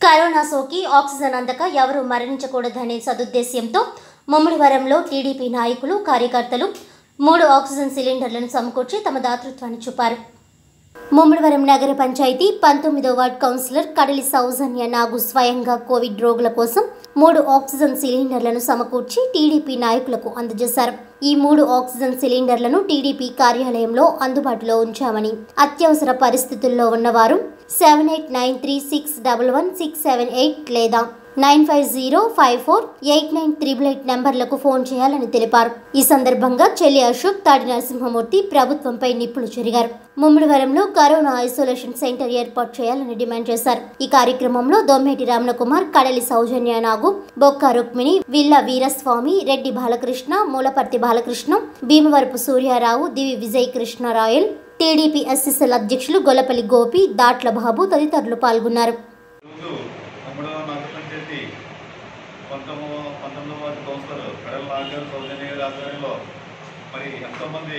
Corona సోకి oxygen అందక ఎవరూ మరణించకూడదనే సదుద్దేశ్యంతో ముమ్మడివరంలో టీడీపీ నాయకులు కార్యకర్తలు మూడు ఆక్సిజన్ సిలిండర్లను సమకూర్చి తమ దాతృత్వాన్ని చూపారు ముమ్మడివరం నగర పంచాయతీ పంతొమ్మిదో వార్డ్ కౌన్సిలర్ కడలి సౌజన్య నాగు స్వయంగా కోవిడ్ రోగుల కోసం మూడు ఆక్సిజన్ సిలిండర్లను సమకూర్చి టీడీపీ నాయకులకు అందజేశారు ఈ మూడు ఆక్సిజన్ సిలిండర్లను టీడీపీ కార్యాలయంలో అందుబాటులో ఉంచామని అత్యవసర పరిస్థితుల్లో ఉన్నవారు seven eight nine three six double one six seven eight లేదా nine five zero five four eight nine triple eight నెంబర్లకు ఫోన్ చేయాలని తెలిపారు ఈ సందర్భంగా చెల్లి అశోక్ తాడి నరసింహమూర్తి ప్రభుత్వంపై నిప్పులు చెరిగారు ముమ్మిడివరంలో కరోనా ఐసోలేషన్ సెంటర్ ఏర్పాటు చేయాలని డిమాండ్ చేశారు ఈ కార్యక్రమంలో దొమ్మేటి రమణకుమార్ కడలి సౌజన్య నాగు బొక్క రుక్మిణి విల్ల వీరస్వామి రెడ్డి బాలకృష్ణ మూలపర్తి బాలకృష్ణ భీమవరపు సూర్యారావు దివి విజయ్ కృష్ణ రాయల్ టీడీపీ ఎస్ఎస్ఎల్ అధ్యక్షులు గొల్లపల్లి గోపి దాట్ల బాబు తదితరులు పాల్గొన్నారు రోజు తమ్ముడు నగర పంచాయతీ పంతొమ్మిది పంతొమ్మిదవ వార్డు కౌన్సిలర్ కడల నాగర్ సౌజన్య గారి ఆధ్వర్యంలో మరి ఎంతోమంది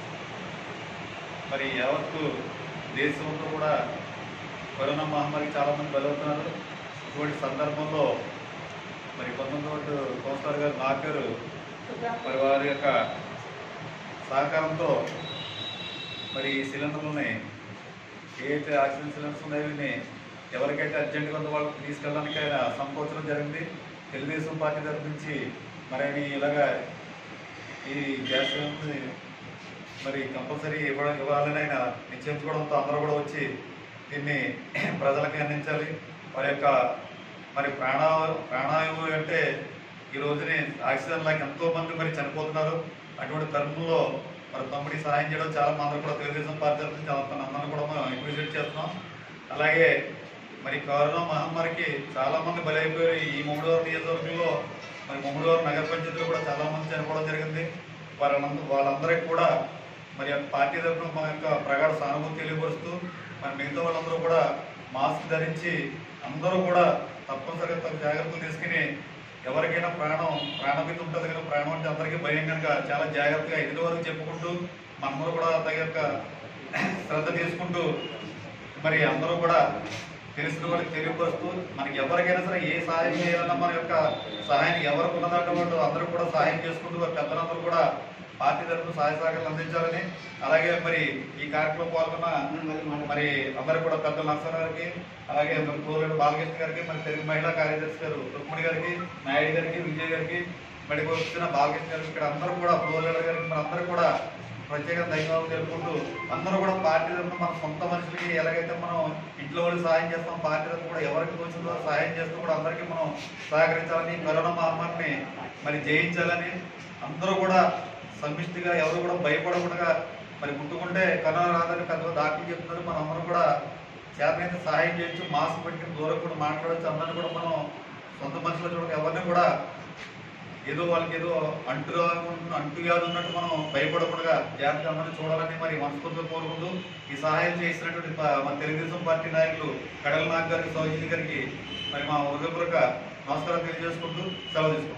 మరి యావత్తు దేశంలో కూడా కరోనా మహమ్మారికి చాలామంది బలవుతున్నారు ఇటువంటి సందర్భంలో మరి పంతొమ్మిది వార్డు కౌన్సిలర్ గారు నాగర్ మరి వారి యొక్క సహకారంతో మరి ఈ సిలిండర్లని ఏదైతే ఆక్సిజన్ సిలిండర్స్ ఉన్నాయో ఇవన్నీ ఎవరికైతే అర్జెంటుగా ఉందో వాళ్ళకి తీసుకెళ్ళడానికి ఆయన సంకోచడం జరిగింది తెలుగుదేశం పార్టీ తరఫు నుంచి మరి ఆయన ఇలాగా ఈ గ్యాస్ సిలిండర్ని మరి కంపల్సరీ ఇవ్వడం ఇవ్వాలని ఆయన నిశ్చయించుకోవడంతో అందరూ కూడా వచ్చి దీన్ని ప్రజలకి అందించాలి వారి యొక్క మరి ప్రాణ ప్రాణాయువు అంటే ఈ రోజుని ఆక్సిజన్ లాగా ఎంతో మంది మరి చనిపోతున్నారు అటువంటి తరుణంలో మరి తమ్ముడి సహాయం చేయడం చాలా మంది కూడా తెలుగుదేశం పార్టీ తరఫు నుంచి చాలా అందరిని కూడా మనం అప్రిషియేట్ చేస్తున్నాం అలాగే మరి కరోనా మహమ్మారికి చాలా మంది బలైపోయారు ఈ ముమ్మడివారం నియోజకవర్గంలో మరి ముమ్మడివారం నగర పంచాయతీలో కూడా చాలా మంది చనిపోవడం జరిగింది వారందరూ వాళ్ళందరికీ కూడా మరి ఆ పార్టీ తరఫున మా యొక్క ప్రగాఢ సానుభూతి తెలియపరుస్తూ మరి మిగతా వాళ్ళందరూ కూడా మాస్క్ ధరించి అందరూ కూడా తప్పనిసరిగా తగు జాగ్రత్తలు తీసుకుని ఎవరికైనా ప్రాణం ప్రాణభీతి ఉంటుంది కదా ప్రాణం అంటే అందరికీ భయం కనుక చాలా జాగ్రత్తగా ఎదుటి వరకు చెప్పుకుంటూ మనము కూడా తగ్గ యొక్క శ్రద్ధ తీసుకుంటూ మరి అందరూ కూడా తెలిసిన వాళ్ళకి తెలియపరుస్తూ మనకి ఎవరికైనా సరే ఏ సహాయం చేయాలన్నా మన యొక్క సహాయం ఎవరికి ఉన్నదంటే అందరూ కూడా సహాయం చేసుకుంటూ వారి పెద్దలందరూ కూడా పార్టీ తరఫున సహాయ సహకారాలు అందించాలని అలాగే మరి ఈ కార్యక్రమం పాల్గొన్న మరి అందరూ కూడా పెద్ద నరసరావు గారికి అలాగే మరి కోలేడు బాలకృష్ణ గారికి మరి తెలుగు మహిళా కార్యదర్శి గారు రుక్మిణి గారికి నాయుడు గారికి విజయ్ గారికి మరి వచ్చిన బాలకృష్ణ గారికి ఇక్కడ అందరూ కూడా కోలేడు గారికి మరి అందరూ కూడా ప్రత్యేక ధన్యవాదాలు తెలుపుకుంటూ అందరూ కూడా పార్టీ తరఫున మన సొంత మనుషులకి ఎలాగైతే మనం ఇంట్లో వాళ్ళు సహాయం చేస్తాం పార్టీ తరఫున కూడా ఎవరికి తోచిందో సహాయం చేస్తూ కూడా అందరికీ మనం సహకరించాలని కరోనా మహమ్మారిని మరి జయించాలని అందరూ కూడా సమిష్టిగా ఎవరు కూడా భయపడకుండా మరి ముట్టుకుంటే కరోనా రాదని పెద్ద డాక్టర్లు చెప్తున్నారు మనం అందరం కూడా చేతనైతే సహాయం చేయొచ్చు మాస్క్ పెట్టుకుని దూరం కూడా మాట్లాడచ్చు అందరిని కూడా మనం సొంత మనుషులు చూడక ఎవరిని కూడా ఏదో వాళ్ళకి ఏదో అంటు అంటు వ్యాధి ఉన్నట్టు మనం భయపడకుండా జాగ్రత్త అందరినీ చూడాలని మరి మనస్ఫూర్తిగా కోరుకుంటూ ఈ సహాయం చేసినటువంటి ప- మన తెలుగుదేశం పార్టీ నాయకులు కడల నాగ్ గారికి సౌజన్య గారికి మరి మా హృదయపూర్వక నమస్కారం తెలియజేసుకుంటూ సెలవు తీసుకుంటాం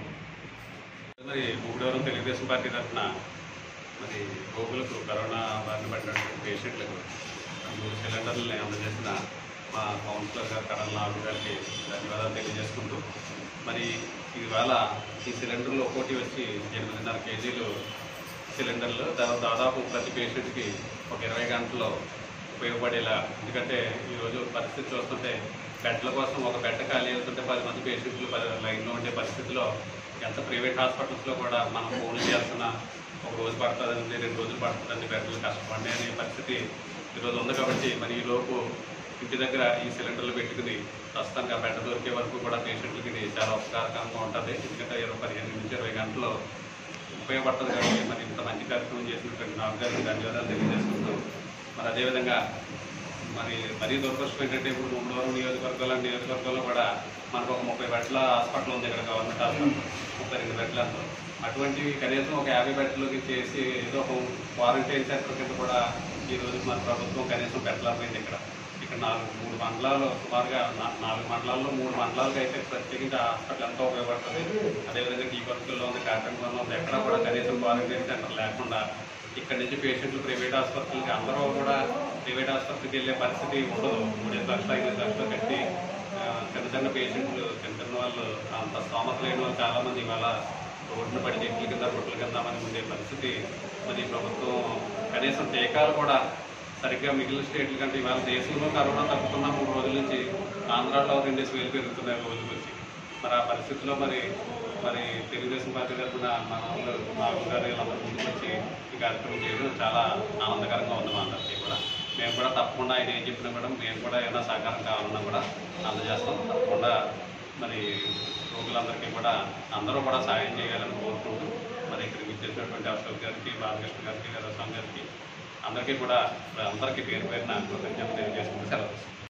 మరి మూడవరం తెలుగుదేశం పార్టీ తరఫున మరి గోకులకు కరోనా బారిన పడినటువంటి పేషెంట్లకు మూడు సిలిండర్లని అందజేసిన మా కౌన్సిలర్ గారు కడల నాగు గారికి ధన్యవాదాలు తెలియజేసుకుంటూ మరి ఇవాళ ఈ సిలిండర్లు ఒక్కోటి వచ్చి ఎనిమిదిన్నర కేజీలు సిలిండర్లు దా- దాదాపు ప్రతి పేషెంట్కి ఒక ఇరవై గంటల్లో ఉపయోగపడేలా ఎందుకంటే ఈరోజు పరిస్థితి చూస్తుంటే బెడ్ల కోసం ఒక బెడ్ ఖాళీ అవుతుంటే పది మంది పేషెంట్లు పది లైన్లో ఉండే పరిస్థితిలో ఎంత ప్రైవేట్ హాస్పిటల్స్లో కూడా మనం ఫోన్లు చేస్తున్నా ఒక రోజు పడుతుందండి రెండు రోజులు పడుతుందండి బెడ్లు కష్టపడి అనే పరిస్థితి ఈరోజు ఉంది కాబట్టి మరి ఈ లోపు ఇంటి దగ్గర ఈ సిలిండర్లు పెట్టుకుని ప్రస్తుతానికి ఆ బెడ్ దొరికే వరకు కూడా పేషెంట్లకి ఇది చాలా ఉపకారకంగా ఉంటుంది ఎందుకంటే ఇరవై పదిహేను నుంచి ఇరవై గంటలు ఉపయోగపడుతుంది కాబట్టి మరి ఇంత మంచి కార్యక్రమం చేసినటువంటి నాకు గారికి ధన్యవాదాలు తెలియజేసుకుంటూ మరి అదేవిధంగా మరి మరీ దురదృష్టం ఏంటంటే ఇప్పుడు మూడవరం నియోజకవర్గాల నియోజకవర్గంలో కూడా మనకు ఒక ముప్పై బెడ్ల హాస్పిటల్ ఉంది ఇక్కడ గవర్నమెంట్ హాస్పిటల్ ముప్పై రెండు బెడ్లతో అటువంటివి కనీసం ఒక యాభై బెడ్లకి చేసి ఏదో ఒక క్వారంటైన్ సెంటర్ కింద కూడా ఈ రోజు మన ప్రభుత్వం కనీసం పెట్టలేకపోయింది ఇక్కడ ఇక్కడ నాలుగు మూడు మండలాలు సుమారుగా నా- నాలుగు మండలాల్లో మూడు మండలాలకు అయితే ప్రత్యేకించి ఆ హాస్పిటల్ ఎంతో ఉపయోగపడుతుంది అదేవిధంగా ఈ వర్కుల్లో ఉంది కాటంలో ఉంది ఎక్కడ కూడా కనీసం క్వారంటైన్ సెంటర్ లేకుండా ఇక్కడ నుంచి పేషెంట్లు ప్రైవేట్ ఆసుపత్రులకి అందరూ కూడా ప్రైవేట్ ఆసుపత్రికి వెళ్ళే పరిస్థితి ఉండదు మూడేసి లక్షలు ఐదు లక్షలు కట్టి ఆ, చిన్న చిన్న చిన్న పేషెంట్లు చిన్న చిన్న వాళ్ళు అంత స్తోమత లేని వాళ్ళు చాలామంది ఇవాళ రోడ్డున పడి చెట్ల కింద రొట్టెల కింద మనకి ఉండే పరిస్థితి మరి ప్రభుత్వం కనీసం టీకాలు కూడా సరిగ్గా మిగిలిన స్టేట్ల కంటే ఇవాళ దేశంలో కరోనా తగ్గుతున్న మూడు రోజుల నుంచి ఆంధ్రాలో రెండేసి వేలు పెరుగుతున్నాయి రోజుకి వచ్చి మరి ఆ పరిస్థితిలో మరి మరి తెలుగుదేశం పార్టీ తరఫున మన వాళ్ళు బాబు గారు వీళ్ళందరూ ముందుకు వచ్చి ఈ కార్యక్రమం చేయడం చాలా ఆనందకరంగా ఉంది మా అందరికీ కూడా మేము కూడా తప్పకుండా ఆయన ఏం చెప్పినా కూడా మేము కూడా ఏమైనా సహకారం కావాలన్నా కూడా అందజేస్తాం తప్పకుండా మరి రోగులందరికీ కూడా అందరూ కూడా సాయం చేయాలని కోరుకుంటూ మరి ఇక్కడికి ఇచ్చేసినటువంటి అశోక్ గారికి బాలకృష్ణ గారికి వీరస్వామి గారికి అందరికీ కూడా అందరికీ పేరు పేరున కృతజ్ఞతలు తెలియజేసుకుంటూ సెలవు తీసుకుంటాం.